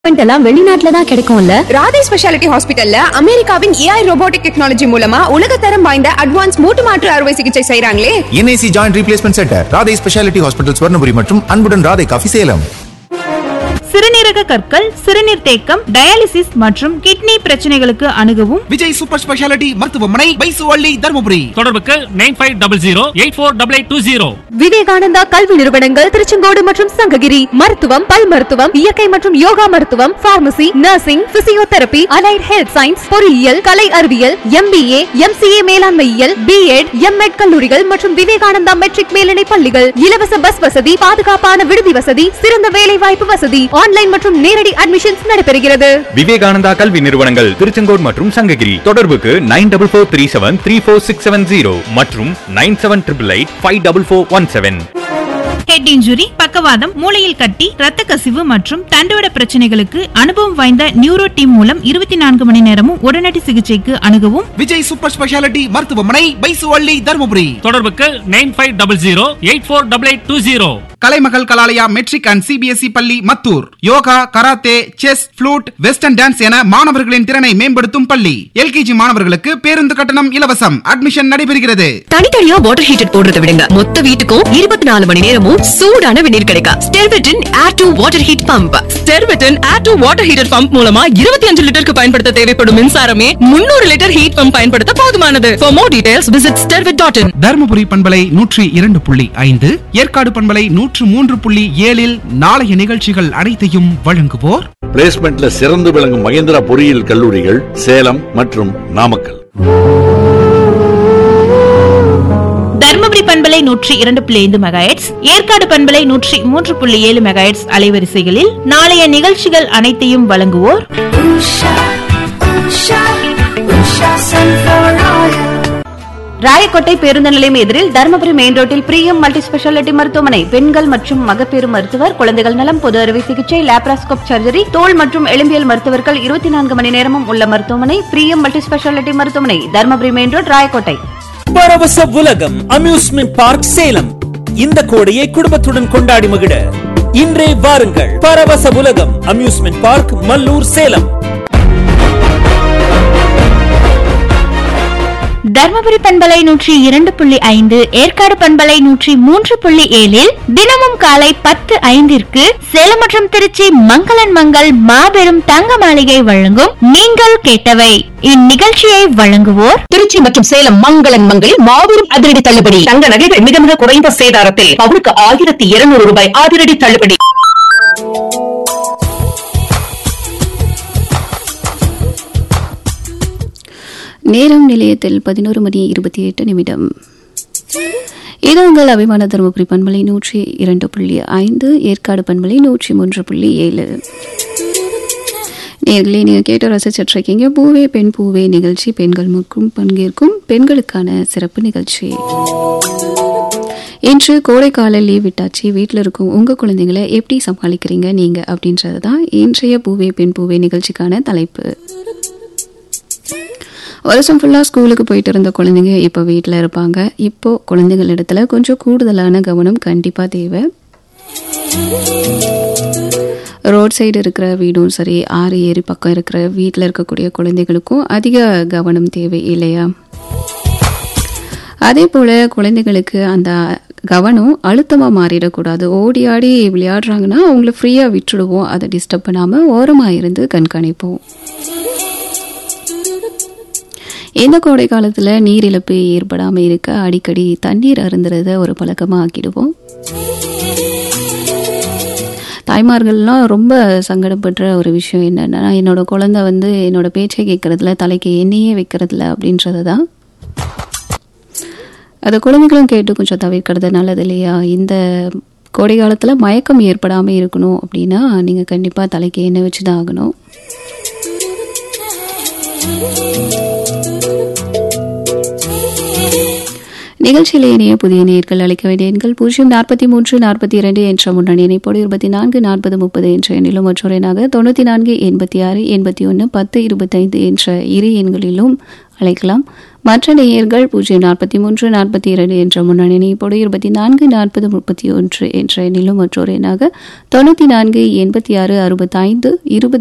treatment எல்லாம் வெளிநாட்டுல தான் கிடைக்கும்ல ராதே ஸ்பெஷாலிட்டி ஹாஸ்பிட்டல்ல அமெரிக்காவின் ஏஐ ரோபோட்டிக் டெக்னாலஜி மூலமா உலகத்தரம் வாய்ந்த அட்வான்ஸ் மூட்டு மாற்று அறுவை சிகிச்சை செய்றாங்களே NIC joint replacement centre Radhai speciality hospital Swarnapuri மற்றும் அன்புடன் ராதை காஃபி சேலம் சிறுநீரக கற்கள் சிறுநீர் தேக்கம் டயாலிசிஸ் மற்றும் கிட்னி பிரச்சனைகளுக்கு அணுகவும் விஜய் சூப்பர் ஸ்பெஷாலிட்டி மருத்துவமனை பைசுவள்ளி தருமபுரி தொடர்புக்கு nine five double zero eight four double eight two zero Vivekananda கல்வி நிறுவனங்கள் திருச்செங்கோடு மற்றும் சங்ககிரி மருத்துவம் பல் மருத்துவம் இயற்கை மற்றும் யோகா மருத்துவம் pharmacy nursing physiotherapy allied health science பொறியியல் கலை அறிவியல் எம்பிஏ எம்சிஏ மேலாண்மையியல் பிஎட் எம்எட் கல்லூரிகள் மற்றும் விவேகானந்தா மெட்ரிக் மேல்நிலை பள்ளிகள் இலவச பஸ் வசதி பாதுகாப்பான விடுதி வசதி சிறந்த வேலை வாய்ப்பு வசதி ஆன்லைன் மற்றும் நேரடி அட்மிஷன்ஸ் நடைபெறுகிறது விவேகானந்தா கல்வி நிறுவனங்கள் திருச்செங்கோடு மற்றும் சங்ககிரி தொடர்புக்கு nine double four three seven three four six seven zero மற்றும் nine seven triple eight five double four one seven head injury பக்கவாதம் மூளையில் கட்டி இரத்த கசிவு மற்றும் தண்டுவட பிரச்சனைகளுக்கு அனுபவம் வாய்ந்த நியூரோ டீம் மூலம் இருபத்தி நான்கு மணி நேரமும் உடனடி சிகிச்சைக்கு அணுகவும் விஜய் சூப்பர் ஸ்பெஷாலிட்டி மருத்துவமனை பைசுவள்ளி தருமபுரி தொடர்புக்கு nine five double zero eight four double eight two zero Kalaimagal Kalalaya matric and CBSE பள்ளி Mathur yoga karate chess flute western dance என மாணவர்களின் திறனை மேம்படுத்தும் பள்ளி எல்கேஜி மாணவர்களுக்கு பேருந்து கட்டணம் இலவசம் அட்மிஷன் நடைபெறுகிறது தனித்தனியா வாட்டர் ஹீட்டர் போடுறத விடுங்க மொத்த வீட்டுக்கும் இருபத்தி நாலு மணி நேரமும் சூடான வெந்நீர் கிடைக்கும் ஸ்டெர்விட்டின் air to water heat pump ஸ்டெர்விட்டின் air to water heater pump மூலமா இருபத்தி அஞ்சு லிட்டருக்கு பயன்படுத்த தேவைப்படும் மின்சாரமே முன்னூறு லிட்டர் ஹீட் பம்ப் பயன்படுத்த போதுமானது for more details visit Sterwit dot in Dharmapuri பண்பலை நூற்றி இரண்டு புள்ளி ஐந்து ஏற்காடு பண்பலை நூற்று மூன்று புள்ளி ஏழில் நாளைய நிகழ்ச்சிகள் அனைத்தையும் வழங்குவோர் பிளேஸ்மெண்ட்ல சிறந்து விளங்கும் மகேந்திரா பொறியியல் கல்லூரிகள் சேலம் மற்றும் நாமக்கல் தர்மபுரி பண்பலை நூற்றி இரண்டு புள்ளி ஐந்து மெகாஹெட்ஸ் ஏற்காடு பண்பலை நூற்றி மூன்று புள்ளி ஏழு மெகாஹெட்ஸ் அலைவரிசைகளில் நாளைய நிகழ்ச்சிகள் அனைத்தையும் வழங்குவோர் ராயக்கோட்டை பேருந்து நிலையம் எதிரில் தருமபுரி மெயின் ரோட்டில் பிரியம் மல்டி ஸ்பெஷாலிட்டி மருத்துவமனை பெண்கள் மற்றும் மகப்பேறு மருத்துவர் குழந்தைகள் நலம் பொது அறுவை சிகிச்சை லேப்ராஸ்கோப் சர்ஜரி தோல் மற்றும் எலும்பியல் மருத்துவர்கள் இருபத்தி நான்கு மணி நேரமும் உள்ள மருத்துவமனை பிரியம் மல்டி ஸ்பெஷாலிட்டி மருத்துவமனை தருமபுரி மெயின் ரோட் ராயக்கோட்டை பரவச உலகம் அம்யூஸ்மெண்ட் பார்க் சேலம் இந்த கோடையை குடும்பத்துடன் கொண்டாடி மகிழ இன்றே வாருங்கள் பரவச உலகம் அம்யூஸ்மெண்ட் பார்க் மல்லூர் சேலம் தர்மபுரி பண்பலை நூற்றி இரண்டு புள்ளி ஐந்து ஏற்காடு பண்பலை நூற்றி மூன்று புள்ளி ஏழில் தினமும் காலை பத்து ஐந்திற்கு சேலம் மற்றும் திருச்சி மங்களன் மங்கள் மாபெரும் தங்க மாளிகை வழங்கும் நீங்கள் கேட்டவை இந்நிகழ்ச்சியை வழங்குவோர் திருச்சி மற்றும் சேலம் மங்களன் மங்களில் மாபெரும் அதிரடி தள்ளுபடி தங்க நகைகள் மிக மிக குறைந்த சேதாரத்தில் பவுனுக்கு ஆயிரத்தி இருநூறு ரூபாய் அதிரடி தள்ளுபடி நேரம் நிலையத்தில் பதினோரு மணி இருபத்தி எட்டு நிமிடம் இது உங்கள் அபிமான தருமபுரி பண்பலை நூற்றி இரண்டு புள்ளி ஐந்து ஏற்காடு பண்பலை நூற்றி மூன்று புள்ளி ஏழு நேர்களே நீங்கள் கேட்டு ரசிச்சிட்டு இருக்கீங்க பூவே பெண் பூவே நிகழ்ச்சி பெண்கள் மற்றும் பங்கேற்கும் பெண்களுக்கான சிறப்பு நிகழ்ச்சி இன்று கோடைக்கால லீவ் விட்டாச்சு வீட்டில் இருக்கும் உங்கள் குழந்தைங்களை எப்படி சமாளிக்கிறீங்க நீங்கள் அப்படின்றது தான் இன்றைய பூவே பெண் பூவே நிகழ்ச்சிக்கான தலைப்பு வருஷம் ஃபுல்லாக ஸ்கூலுக்கு போயிட்டு இருந்த குழந்தைங்க இப்போ வீட்டில் இருப்பாங்க இப்போ குழந்தைகள் இடத்துல கொஞ்சம் கூடுதலான கவனம் கண்டிப்பாக தேவை ரோட் சைடு இருக்கிற வீடும் சரி ஆறு ஏரி பக்கம் இருக்கிற வீட்டில் இருக்கக்கூடிய குழந்தைகளுக்கும் அதிக கவனம் தேவை இல்லையா அதே போல் குழந்தைகளுக்கு அந்த கவனம் அழுத்தமாக மாறிடக்கூடாது ஓடி ஆடி விளையாடுறாங்கன்னா அவங்கள ஃப்ரீயாக விட்டுடுவோம் அதை டிஸ்டர்ப் பண்ணாமல் ஓரமாக இருந்து கண்காணிப்போம் இந்த கோடை காலத்தில் நீர் இழப்பு ஏற்படாமல் இருக்க அடிக்கடி தண்ணீர் அருந்துறத ஒரு பழக்கமாக ஆக்கிடுவோம் தாய்மார்கள்லாம் ரொம்ப சங்கடப்படுற ஒரு விஷயம் என்னென்னா என்னோட குழந்தை வந்து என்னோட பேச்சை கேட்கறதில்ல தலைக்கு எண்ணெயே வைக்கிறதில்ல அப்படின்றது தான் அதை குழந்தைகளும் கேட்டு கொஞ்சம் தவிர்க்கிறது நல்லது இல்லையா இந்த கோடை காலத்தில் மயக்கம் ஏற்படாமல் இருக்கணும் அப்படின்னா நீங்கள் கண்டிப்பாக தலைக்கு எண்ணெய் வச்சு தான் ஆகணும் நிகழ்ச்சியில் இணைய புதிய நேர்கள் அளிக்க வேண்டிய எண்கள் பூஜ்ஜியம் நாற்பத்தி மூன்று நாற்பத்தி இரண்டு என்ற முன்னணி இணைப்போடு இருபத்தி நான்கு நாற்பது முப்பது என்ற எண்ணிலும் மற்றொரு எண்ணாக தொண்ணூற்றி நான்கு எண்பத்தி ஆறு எண்பத்தி ஒன்று பத்து இருபத்தைந்து என்ற இரு எண்களிலும் அழைக்கலாம் மற்ற நேயர்கள் பூஜ்ஜியம் நாற்பத்தி மூன்று நாற்பத்தி இரண்டு என்ற முன்னணி இணைப்போடு இருபத்தி நான்கு நாற்பது முப்பத்தி ஒன்று என்ற எண்ணிலும் மற்றொரு எண்ணாக தொண்ணூற்றி நான்கு எண்பத்தி ஆறு அறுபத்தைந்து இருபது